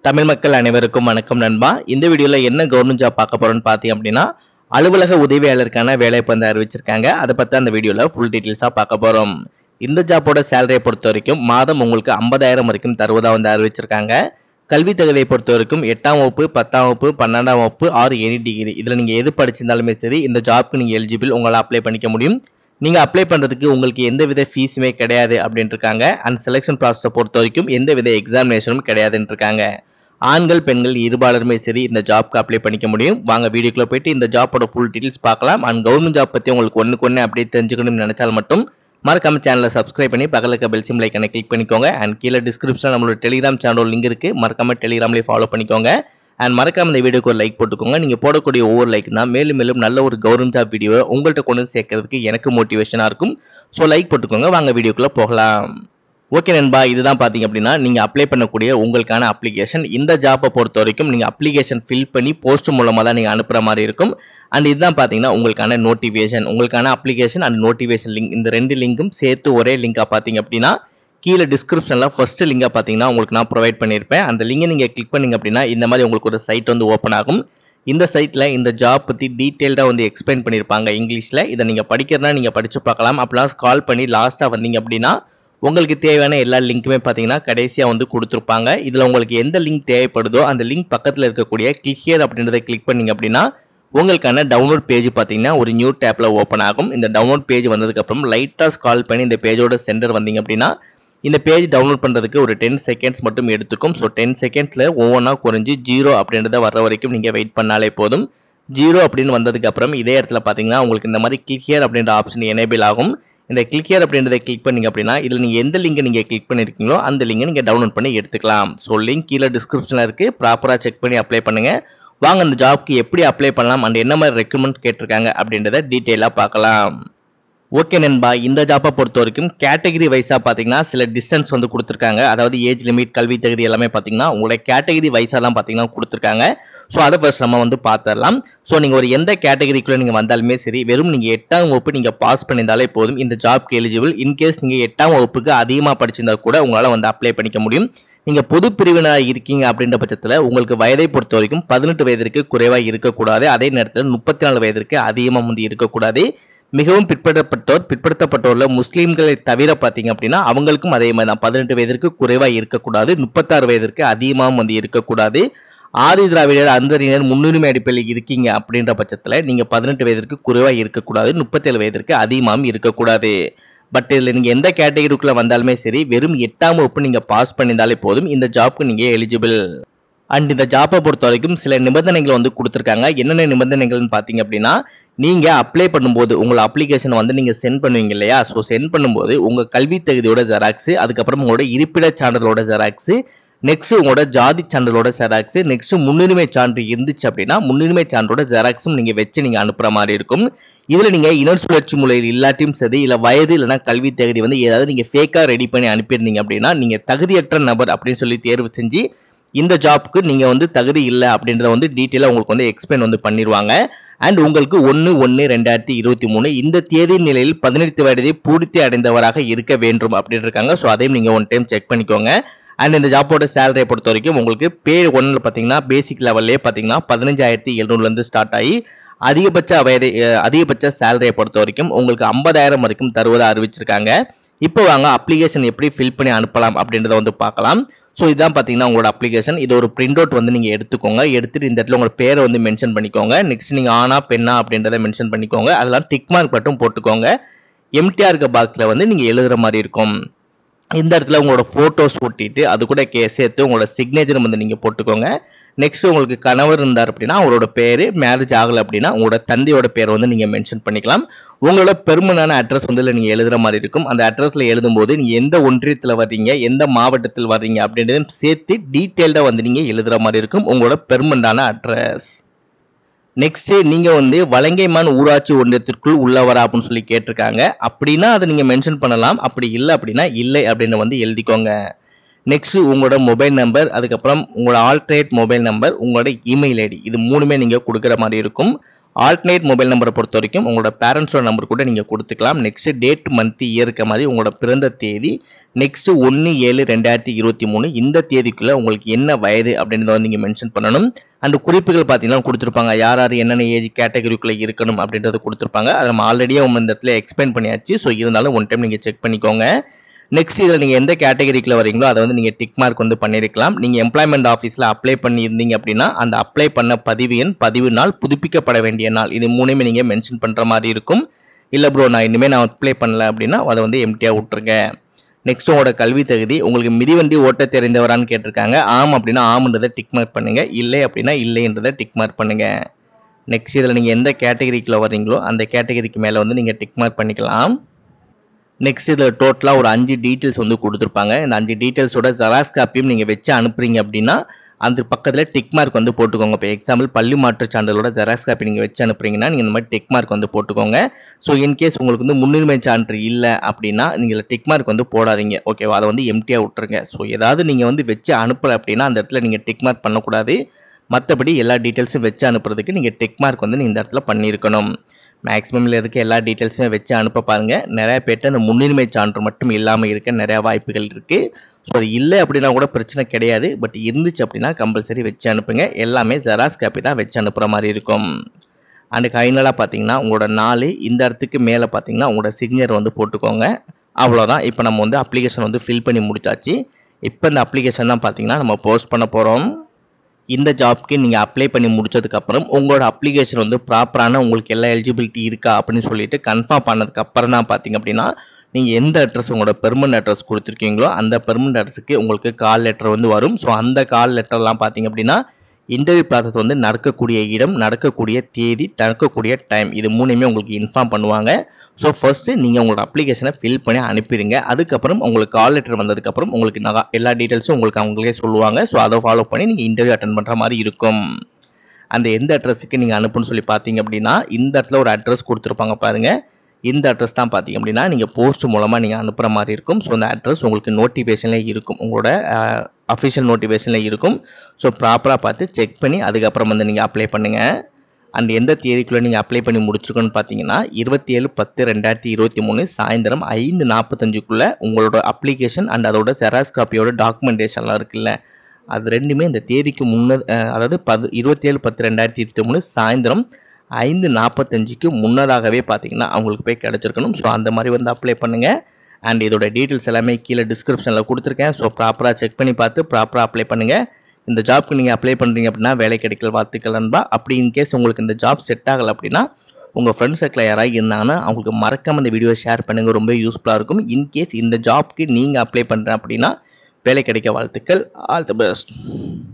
தமிழ் மக்கள் அனைவருக்கும் வணக்கம் நண்பா இந்த வீடியோவில் என்ன கவர்மெண்ட் ஜாப் பார்க்க போறோம்னு பார்த்தீங்க அப்படின்னா அலுவலக உதவியாளருக்கான வேலைவாய்ப்பு வந்து அறிவிச்சிருக்காங்க அதை பற்றி அந்த வீடியோவில் ஃபுல் டீட்டெயில்ஸாக பார்க்க போகிறோம் இந்த ஜாப்போட சேலரியை பொறுத்த வரைக்கும் மாதம் உங்களுக்கு ஐம்பதாயிரம் வரைக்கும் தருவதாக வந்து அறிவிச்சிருக்காங்க கல்வி தகுதியை பொறுத்த வரைக்கும் எட்டாம் வகுப்பு பத்தாம் வகுப்பு பன்னெண்டாம் வகுப்பு ஆறு எனி டிகிரி இதில் நீங்கள் எது படிச்சிருந்தாலுமே சரி இந்த ஜாப்க்கு நீங்கள் எலிஜிபிள் உங்களால் அப்ளை பண்ணிக்க முடியும் நீங்கள் அப்ளை பண்ணுறதுக்கு உங்களுக்கு எந்த வித ஃபீஸுமே கிடையாது அப்படின்ட்டு இருக்காங்க அண்ட் செலெக்ஷன் ப்ராசஸை பொறுத்த வரைக்கும் எந்த வித எக்ஸாமினேஷனும் கிடையாதுன்னு இருக்காங்க ஆண்கள் பெண்கள் இருபாலருமே சரி இந்த ஜாப்க்கு அப்ளை பண்ணிக்க முடியும் வாங்க வீடியோக்குள்ள போயிட்டு இந்த ஜாப்போட ஃபுல் டீட்டெயில்ஸ் பார்க்கலாம் அண்ட் கவர்மெண்ட் ஜாப் பற்றி உங்களுக்கு ஒன்றுக்கு ஒன்று அப்படியே தெரிஞ்சுக்கணும்னு நினைச்சால் மட்டும் மறக்காம சேனலை சப்ஸ்கிரைப் பண்ணி பக்கத்தில் இருக்க பெல் சிம் லைக்கனை கிளிக் பண்ணிக்கோங்க அண்ட் கீழே டிஸ்கிரிப்ஷனில் நம்மளோட டெலிகிராம் சேனல் லிங்க் இருக்குது மறக்காம டெலிகிராம்லேயே ஃபாலோ பண்ணிக்கோங்க அண்ட் மறக்காம இந்த வீடியோக்கு ஒரு லைக் போட்டுக்கோங்க நீங்கள் போடக்கூடிய ஒவ்வொரு லைக் தான் மேலும் மேலும் நல்ல ஒரு கவர்மெண்ட் ஜாப் வீடியோவை உங்கள்கிட்ட கொண்டு வந்து சேர்க்கறதுக்கு எனக்கு மோட்டிவேஷனாக இருக்கும் ஸோ லைக் போட்டுக்கோங்க வாங்க வீடியோக்குள்ளே போகலாம் ஓகே நண்பா இதுதான் பார்த்தீங்க அப்படின்னா நீங்கள் அப்ளை பண்ணக்கூடிய உங்களுக்கான அப்ளிகேஷன் இந்த ஜாப்பை பொறுத்த வரைக்கும் நீங்கள் அப்ளிகேஷன் ஃபில் பண்ணி போஸ்ட் மூலமாக தான் நீங்கள் அனுப்புகிற மாதிரி இருக்கும் அண்ட் இதுதான் பார்த்தீங்கன்னா உங்களுக்கான நோட்டிஃபிகேஷன் உங்களுக்கான அப்ளிகேஷன் அண்ட் நோட்டிஃபிகேஷன் லிங்க் இந்த ரெண்டு லிங்க்கும் சேர்த்து ஒரே லிங்காக பார்த்தீங்க அப்படின்னா கீழே டிஸ்கிரிப்ஷனில் ஃபர்ஸ்ட் லிங்காக பார்த்தீங்கன்னா உங்களுக்கு நான் ப்ரொவைட் பண்ணியிருப்பேன் அந்த லிங்கை நீங்கள் கிளிக் பண்ணீங்க அப்படின்னா இந்த மாதிரி உங்களுக்கு ஒரு சைட் வந்து ஓப்பன் ஆகும் இந்த சைட்டில் இந்த ஜாப் பற்றி டீட்டெயில்டாக வந்து எக்ஸ்பிளைன் பண்ணியிருப்பாங்க இங்கிலீஷில் இதை நீங்கள் படிக்கிறதா நீங்கள் படித்து பார்க்கலாம் அப்படிலாம் ஸ்கால் பண்ணி லாஸ்ட்டாக வந்தீங்க அப்படின்னா உங்களுக்கு தேவையான எல்லா லிங்க்குமே பார்த்தீங்கன்னா கடைசியாக வந்து கொடுத்துருப்பாங்க இதில் உங்களுக்கு எந்த லிங்க் தேவைப்படுதோ அந்த லிங்க் பக்கத்தில் இருக்கக்கூடிய கிளிக் ஹியர் அப்படின்றத கிளிக் பண்ணீங்க அப்படின்னா உங்களுக்கான டவுன்லோட் பேஜ் பார்த்தீங்கன்னா ஒரு நியூ டேப்பில் ஓப்பன் ஆகும் இந்த டவுன்லோட் பேஜ் வந்ததுக்கப்புறம் லைட்டாக ஸ்கால் பண்ணி இந்த பேஜோட சென்டர் வந்தீங்க அப்படின்னா இந்த பேஜ் டவுன்லோட் பண்ணுறதுக்கு ஒரு டென் செகண்ட்ஸ் மட்டும் எடுத்துக்கும் ஸோ டென் செகண்ட்ஸில் ஒவ்வொன்றா குறைஞ்சி ஜீரோ அப்படின்றத வர வரைக்கும் நீங்கள் வெயிட் பண்ணாலே போதும் ஜீரோ அப்படின்னு வந்ததுக்கப்புறம் இதே இடத்துல பார்த்தீங்கன்னா உங்களுக்கு இந்த மாதிரி கிளிக் ஹியர் அப்படின்ற ஆப்ஷன் எனேபிள் ஆகும் இந்த கிளிக் ஹியர் அப்படின்றத கிளிக் பண்ணீங்க அப்படின்னா இதில் நீங்கள் எந்த லிங்கை நீங்கள் கிளிக் பண்ணியிருக்கீங்களோ அந்த லிங்கை நீங்கள் டவுன்லோட் பண்ணி எடுத்துக்கலாம் ஸோ லிங்க் கீழே டிஸ்கிரிப்ஷனில் இருக்குது ப்ராப்பராக செக் பண்ணி அப்ளை பண்ணுங்கள் வாங்க அந்த ஜாப்க்கு எப்படி அப்ளை பண்ணலாம் அண்ட் என்ன மாதிரி ரெக்கமெண்ட் கேட்டிருக்காங்க அப்படின்றத டீட்டெயிலாக பார்க்கலாம் ஓகே நண்பா இந்த ஜாப்பை பொறுத்த வரைக்கும் கேட்டகரி வைஸாக பார்த்தீங்கன்னா சில டிஸ்டன்ஸ் வந்து கொடுத்துருக்காங்க அதாவது ஏஜ் லிமிட் கல்வி தகுதி எல்லாமே பார்த்தீங்கன்னா உங்களோட கேட்டகரி வைஸாக தான் பார்த்தீங்கன்னா கொடுத்துருக்காங்க ஸோ அதை ஃபர்ஸ்ட் நம்ம வந்து பார்த்துடலாம் ஸோ நீங்கள் ஒரு எந்த கேட்டகரிக்குள்ளே நீங்கள் வந்தாலுமே சரி வெறும் நீங்கள் எட்டாம் வகுப்பு நீங்கள் பாஸ் பண்ணியிருந்தாலே போதும் இந்த ஜாப்க்கு எலிஜிபிள் இன்கேஸ் நீங்கள் எட்டாம் வகுப்புக்கு அதிகமாக படிச்சிருந்தா கூட உங்களால் வந்து அப்ளை பண்ணிக்க முடியும் நீங்கள் பொது பிரிவினராக இருக்கீங்க அப்படின்ற பட்சத்தில் உங்களுக்கு வயதை பொறுத்த வரைக்கும் பதினெட்டு வயதிற்கு குறைவாக இருக்கக்கூடாது அதே நேரத்தில் முப்பத்தி நாலு வயதிற்கு அதிகமாக வந்து இருக்கக்கூடாது மிகவும் பிற்படுத்தப்பட்டோர் பிற்படுத்தப்பட்டோரில் முஸ்லீம்களை தவிர பார்த்தீங்க அப்படின்னா அவங்களுக்கும் அதே மாதிரி தான் பதினெட்டு வயதிற்கு குறைவாக இருக்கக்கூடாது முப்பத்தாறு வயதிற்கு அதிகமாகவும் வந்து இருக்கக்கூடாது ஆதி திராவிடர் அந்தரினர் முன்னுரிமை அடிப்படையில் இருக்கீங்க அப்படின்ற பட்சத்தில் நீங்கள் பதினெட்டு வயதிற்கு குறைவாக இருக்கக்கூடாது முப்பத்தேழு வயதிற்கு அதிகமாகவும் இருக்கக்கூடாது பட் இதில் நீங்கள் எந்த கேட்டகரிக்குள்ளே வந்தாலுமே சரி வெறும் எட்டாம் வகுப்பு நீங்கள் பாஸ் பண்ணியிருந்தாலே போதும் இந்த ஜாப்க்கு நீங்கள் எலிஜிபிள் அண்ட் இந்த ஜாப்பை பொறுத்த வரைக்கும் சில நிபந்தனைகள் வந்து கொடுத்துருக்காங்க என்னென்ன நிபந்தனைகள்னு பார்த்தீங்க அப்படின்னா நீங்கள் அப்ளை பண்ணும்போது உங்கள் அப்ளிகேஷன் வந்து நீங்கள் சென்ட் பண்ணுவீங்க இல்லையா ஸோ சென்ட் பண்ணும்போது உங்கள் கல்வி தகுதியோட ஜெராக்ஸு அதுக்கப்புறம் உங்களோட இருப்பிடச் சான்றிதழோட ஜெராக்ஸு நெக்ஸ்ட் உங்களோட ஜாதி சான்றிதழோட ஜெராக்ஸ் நெக்ஸ்ட் முன்னுரிமை சான்று இருந்துச்சு அப்படின்னா முன்னுரிமை சான்றோட ஜெராக்ஸும் நீங்கள் வச்சு நீங்கள் அனுப்புகிற மாதிரி இருக்கும் இதில் நீங்கள் இனர் சுழற்சி முறையில் இல்லாட்டியும் சரி இல்லை வயது இல்லைனா கல்வி தகுதி வந்து ஏதாவது நீங்கள் ஃபேக்காக ரெடி பண்ணி அனுப்பியிருந்தீங்க அப்படின்னா நீங்கள் தகுதியற்ற நபர் அப்படின்னு சொல்லி தேர்வு செஞ்சு இந்த ஜாப்க்கு நீங்கள் வந்து தகுதி இல்லை அப்படின்றத வந்து டீட்டெயிலாக உங்களுக்கு வந்து எக்ஸ்பிளைன் வந்து பண்ணிடுவாங்க அண்ட் உங்களுக்கு ஒன்று ஒன்று ரெண்டாயிரத்தி இருபத்தி மூணு இந்த தேதி நிலையில் பதினெட்டு வயதை பூர்த்தி அடைந்தவராக இருக்க வேண்டும் அப்படின்னு இருக்காங்க ஸோ அதையும் நீங்கள் ஒன் டைம் செக் பண்ணிக்கோங்க அண்ட் இந்த ஜாப்போட சேலரியை பொறுத்த வரைக்கும் உங்களுக்கு பே ஒன்னில் பார்த்தீங்கன்னா பேசிக் லெவல்லே பார்த்தீங்கன்னா பதினஞ்சாயிரத்தி எழுநூறுலேருந்து ஸ்டார்ட் ஆகி அதிகபட்ச வயதை அஹ், அதிகபட்ச சேலரியை பொறுத்த வரைக்கும் உங்களுக்கு ஐம்பதாயிரம் வரைக்கும் தருவதாக அறிவிச்சிருக்காங்க இப்போ வாங்க அப்ளிகேஷன் எப்படி ஃபில் பண்ணி அனுப்பலாம் அப்படின்றத வந்து பார்க்கலாம் ஸோ இதுதான் பார்த்தீங்கன்னா உங்களோட அப்ளிகேஷன் இது ஒரு பிரிண்ட் அவுட் வந்து நீங்கள் எடுத்துக்கோங்க எடுத்துட்டு இந்த இடத்துல உங்களோட பேரை வந்து மென்ஷன் பண்ணிக்கோங்க நெக்ஸ்ட் நீங்கள் ஆனா பெண்ணா அப்படின்றத மென்ஷன் பண்ணிக்கோங்க அதெல்லாம் டிக் மார்க் மட்டும் போட்டுக்கோங்க எம்டிஆர் இருக்க பாக்ஸில் வந்து நீங்கள் எழுதுகிற மாதிரி இருக்கும் இந்த இடத்துல உங்களோட ஃபோட்டோஸ் ஒட்டிட்டு அது கூட கே சேர்த்து உங்களோட சிக்னேச்சர் வந்து நீங்கள் போட்டுக்கோங்க நெக்ஸ்ட் உங்களுக்கு கணவர் இருந்தார் அப்படின்னா அவரோட பேர் மேரேஜ் ஆகலை அப்படின்னா உங்களோட தந்தையோட பேரை வந்து நீங்கள் மென்ஷன் பண்ணிக்கலாம் உங்களோட பெருமனான அட்ரஸ் வந்து நீங்கள் எழுதுகிற மாதிரி இருக்கும் அந்த அட்ரஸில் எழுதும்போது நீங்கள் எந்த ஒன்றியத்தில் வர்றீங்க எந்த மாவட்டத்தில் வர்றீங்க அப்படின்றதையும் சேர்த்து டீட்டெயில்டாக வந்து நீங்கள் எழுதுகிற மாதிரி இருக்கும் உங்களோட பெர்மனண்டான அட்ரஸ் நெக்ஸ்ட்டு நீங்கள் வந்து வலங்கைமான் ஊராட்சி ஒன்றியத்திற்குள் உள்ளவரா அப்படின்னு சொல்லி கேட்டிருக்காங்க அப்படின்னா அதை நீங்கள் மென்ஷன் பண்ணலாம் அப்படி இல்லை அப்படின்னா இல்லை அப்படின்னு வந்து எழுதிக்கோங்க நெக்ஸ்ட்டு உங்களோட மொபைல் நம்பர் அதுக்கப்புறம் உங்களோட ஆல்டர்னேட் மொபைல் நம்பர் உங்களோட இமெயில் ஐடி இது மூணுமே நீங்கள் கொடுக்குற மாதிரி இருக்கும் ஆல்டர்னேட் மொபைல் நம்பரை பொறுத்த வரைக்கும் உங்களோட பேரண்ட்ஸோட நம்பர் கூட நீங்கள் கொடுத்துக்கலாம் நெக்ஸ்ட் டேட் மந்த் இயர்க்க மாதிரி உங்களோட பிறந்த தேதி நெக்ஸ்ட் ஒன்று ஏழு ரெண்டாயிரத்தி இருபத்தி மூணு இந்த தேதிக்குள்ளே உங்களுக்கு என்ன வயது அப்படின்றத வந்து நீங்கள் மென்ஷன் பண்ணணும் அந்த குறிப்புகள் பார்த்தீங்கன்னா கொடுத்துருப்பாங்க யார் யார் என்னென்ன ஏஜ் கேட்டகரிக்குள்ளே இருக்கணும் அப்படின்றத கொடுத்துருப்பாங்க அதை நம்ம ஆல்ரெடியே உங்க இந்த இடத்துல எக்ஸ்பிளைன் பண்ணியாச்சு ஸோ இருந்தாலும் ஒன் டைம் நீங்கள் செக் பண்ணிக்கோங்க நெக்ஸ்ட் இதில் நீங்கள் எந்த கேட்டகரிக்குள்ள வரீங்களோ அதை வந்து நீங்கள் டிக் மார்க் வந்து பண்ணியிருக்கலாம் நீங்கள் எம்ப்ளாய்மெண்ட் ஆஃபீஸில் அப்ளை பண்ணியிருந்தீங்க அப்படின்னா அந்த அப்ளை பண்ண பதிவு எண் பதிவு நாள் புதுப்பிக்கப்பட வேண்டிய நாள் இது மூணுமே நீங்கள் மென்ஷன் பண்ணுற மாதிரி இருக்கும் இல்லை ப்ரோ நான் இனிமேல் நான் அப்ளை பண்ணல அப்படின்னா அதை வந்து எம்டியாக விட்ருங்க நெக்ஸ்ட் உங்களோட கல்வி தகுதி உங்களுக்கு மிதிவண்டி ஓட்ட தெரிந்தவரான்னு கேட்டிருக்காங்க ஆம் அப்படின்னா ஆம்ன்றதை டிக் மார்க் பண்ணுங்க இல்லை அப்படின்னா இல்லைன்றதை டிக் மார்க் பண்ணுங்க நெக்ஸ்ட் இதில் நீங்கள் எந்த கேட்டகரிக்குள்ள வர்றீங்களோ அந்த கேட்டகரிக்கு மேலே வந்து நீங்கள் டிக் மார்க் பண்ணிக்கலாம் நெக்ஸ்ட் இதில் டோட்டலாக ஒரு அஞ்சு டீட்டெயில்ஸ் வந்து கொடுத்துருப்பாங்க இந்த அஞ்சு டீட்டெயில்ஸோட ஜெராக்ஸ் காப்பியும் நீங்கள் வச்சு அனுப்புறீங்க அப்படின்னா அந்த பக்கத்தில் டிக் மார்க் வந்து போட்டுக்கோங்க இப்போ எக்ஸாம்பிள் பள்ளி மாற்றுச் சான்றிதழோட ஜெராக்ஸ் காப்பி நீங்கள் வச்சு அனுப்புறீங்கன்னா நீங்கள் இந்த மாதிரி டிக் மார்க் வந்து போட்டுக்கோங்க ஸோ இன்கேஸ் உங்களுக்கு வந்து முன்னுரிமை சான்று இல்லை அப்படின்னா நீங்கள் டிக் மார்க் வந்து போடாதீங்க ஓகேவா அதை வந்து எம்டியாக விட்டுருங்க ஸோ ஏதாவது நீங்கள் வந்து வச்சு அனுப்பலை அப்படின்னா அந்த இடத்துல நீங்கள் டிக் மார்க் பண்ணக்கூடாது மற்றபடி எல்லா டீட்டெயில்ஸும் வச்சு அனுப்புறதுக்கு நீங்கள் டிக் மார்க் வந்து இந்த இடத்துல பண்ணியிருக்கணும் மேக்ஸிமமில் இருக்க எல்லா டீட்டெயில்ஸுமே வச்சு அனுப்ப பாருங்கள் நிறைய பேர்ட்ட அந்த முன்னுரிமை சான்று மட்டும் இல்லாமல் இருக்க நிறையா வாய்ப்புகள் இருக்குது ஸோ அது இல்லை அப்படின்னா கூட பிரச்சனை கிடையாது பட் இருந்துச்சு அப்படின்னா கம்பல்சரி வச்சு அனுப்புங்க எல்லாமே ஜெராக்ஸ் காப்பி தான் வச்சு அனுப்புகிற மாதிரி இருக்கும் அண்டு ஃபைனலாக பார்த்தீங்கன்னா உங்களோட நாலு இந்த இடத்துக்கு மேலே பார்த்தீங்கன்னா உங்களோட சிக்னேச்சர் வந்து போட்டுக்கோங்க அவ்வளோதான் இப்போ நம்ம வந்து அப்ளிகேஷன் வந்து ஃபில் பண்ணி முடிச்சாச்சு இப்போ இந்த அப்ளிகேஷன் தான் பார்த்தீங்கன்னா நம்ம போஸ்ட் பண்ண போகிறோம் இந்த ஜாப்க்கு நீங்கள் அப்ளை பண்ணி முடிச்சதுக்கப்புறம் உங்களோட அப்ளிகேஷன் வந்து ப்ராப்பரான உங்களுக்கு எல்லா எலிஜிபிலிட்டி இருக்கா அப்படின்னு சொல்லிட்டு கன்ஃபார்ம் பண்ணதுக்கு அப்புறம் தான் பார்த்தீங்க அப்படின்னா நீங்கள் எந்த அட்ரஸ் உங்களோட பெர்மனன்ட் அட்ரஸ் கொடுத்துருக்கீங்களோ அந்த பெர்மனன்ட் அட்ரஸுக்கு உங்களுக்கு கால் லெட்டர் வந்து வரும் ஸோ அந்த கால் லெட்டர்லாம் பார்த்தீங்க அப்படின்னா இன்டர்வியூ ப்ராசஸ் வந்து நடக்கக்கூடிய இடம் நடக்கக்கூடிய தேதி நடக்கக்கூடிய டைம் இது மூணுமே உங்களுக்கு இன்ஃபார்ம் பண்ணுவாங்க ஸோ ஃபர்ஸ்ட்டு நீங்கள் உங்களோட அப்ளிகேஷனை ஃபில் பண்ணி அனுப்பிடுங்க அதுக்கப்புறம் உங்களுக்கு கால் லெட்டர் வந்ததுக்கப்புறம் உங்களுக்கு நகா- எல்லா டீட்டெயில்ஸும் உங்களுக்கு அவங்களே சொல்லுவாங்க ஸோ அதை ஃபாலோ பண்ணி நீங்கள் இன்டர்வியூ அட்டன் பண்ணுற மாதிரி இருக்கும் அந்த எந்த அட்ரஸுக்கு நீங்கள் அனுப்புன்னு சொல்லி பார்த்தீங்க அப்படின்னா இந்த இடத்துல ஒரு அட்ரஸ் கொடுத்துருப்பாங்க பாருங்கள் இந்த அட்ரஸ் தான் பார்த்தீங்க அப்படின்னா நீங்கள் போஸ்ட் மூலமாக நீங்கள் அனுப்புகிற மாதிரி இருக்கும் ஸோ அந்த அட்ரஸ் உங்களுக்கு நோட்டிஃபிகேஷன்லேயே இருக்கும் உங்களோட அஃபிஷியல் நோட்டிஃபிகேஷன்லேயே இருக்கும் ஸோ ப்ராப்பராக பார்த்து செக் பண்ணி அதுக்கப்புறம் வந்து நீங்கள் அப்ளை பண்ணுங்கள் அண்ட் எந்த தேதிக்குள்ளே நீங்கள் அப்ளை பண்ணி முடிச்சிருக்கோன்னு பார்த்தீங்கன்னா இருபத்தி ஏழு பத்து ரெண்டாயிரத்தி இருபத்தி மூணு சாயந்தரம் ஐந்து நாற்பத்தஞ்சுக்குள்ளே உங்களோட அப்ளிகேஷன் அண்ட் அதோட செராஸ் காப்பியோட டாக்குமெண்டேஷன்லாம் இருக்குல்ல அது ரெண்டுமே இந்த தேதிக்கு முன்ன அஹ், அதாவது பது இருபத்தி ஏழு பத்து ரெண்டாயிரத்தி இருபத்தி மூணு சாயந்தரம் ஐந்து நாற்பத்தஞ்சுக்கு முன்னதாகவே பார்த்தீங்கன்னா அவங்களுக்கு போய் கிடச்சிருக்கணும் ஸோ அந்த மாதிரி வந்து அப்ளை பண்ணுங்கள் அண்ட் இதோட டீட்டெயில்ஸ் எல்லாமே கீழே டிஸ்கிரிப்ஷனில் கொடுத்துருக்கேன் ஸோ ப்ராப்பராக செக் பண்ணி பார்த்து ப்ராப்பராக அப்ளை பண்ணுங்கள் இந்த ஜாப்க்கு நீங்கள் அப்ளை பண்ணுறீங்க அப்படின்னா வேலை கிடைக்கல வாழ்த்துக்கள் நண்பா அப்படி இன்கேஸ் உங்களுக்கு இந்த ஜாப் செட் ஆகலை அப்படின்னா உங்கள் ஃப்ரெண்ட்ஸ் சர்க்கிள் யாராவது இருந்தாங்கன்னா அவங்களுக்கு மறக்காம இந்த வீடியோ ஷேர் பண்ணுங்கள் ரொம்ப யூஸ்ஃபுல்லாக இருக்கும் இன்கேஸ் இந்த ஜாப்க்கு நீங்கள் அப்ளை பண்ணுறேன் அப்படின்னா வேலை கிடைக்க வாழ்த்துக்கள் ஆல் தி பெஸ்ட்